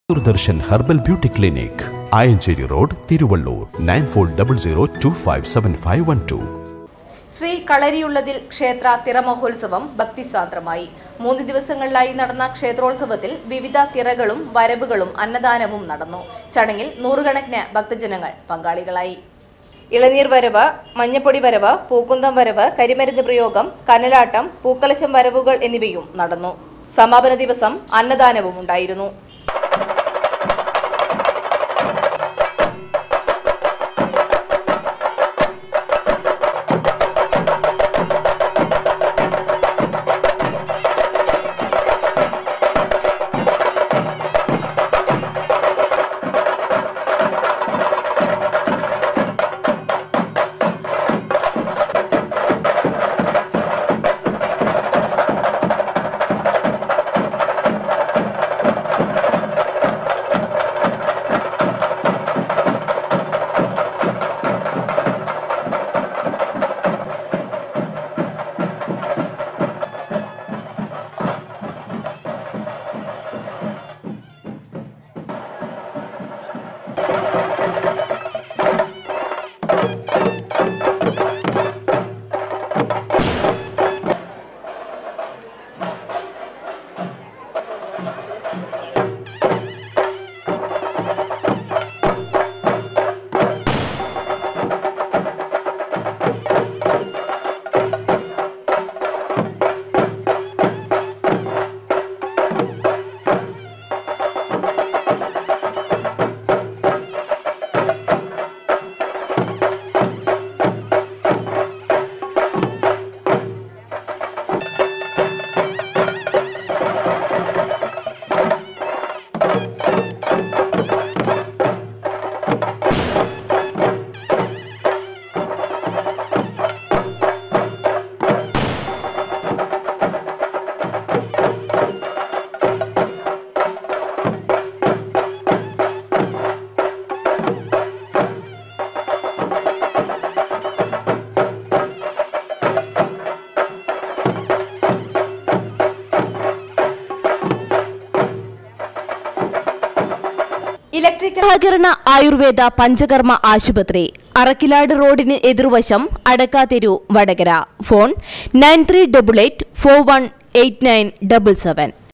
Doordarshan herbal beauty clinic Ayanchery road Thiruvallur nine four double zero two five seven five one two Shri കളരിയുള്ളതിൽ ക്ഷേത്ര തിറമഹോത്സവം ഭക്തിസാന്ദ്രമായി മൂന്ന് ദിവസങ്ങളിലായി നടന്ന ക്ഷേത്രോത്സവത്തിൽ വിവിധ തിറകളും വരവുകളും അന്നദാനവും നടന്നു ചടങ്ങിൽ നൂറുകണക്കിന് ഭക്തജനങ്ങൾ പങ്കാളികളായി ഇളനീർ വരവ് മഞ്ഞപ്പൊടി വരവ് പൂക്കുന്തം വരവ് കരിമരുന്ന് പ്രയോഗം കനലാട്ടം പൂക്കലശം വരവുകൾ എന്നിവയും നടന്നു സമാപന ദിവസം അന്നദാനവും ഉണ്ടായിരുന്നു ഇലക്ട്രിക്കൽ സഹകരണ ആയുർവേദ പഞ്ചകർമ്മ ആശുപത്രി അറക്കിലാട് റോഡിന് എതിർവശം Adakkatheru Vadakara phone nine three double eight four one eight nine double seven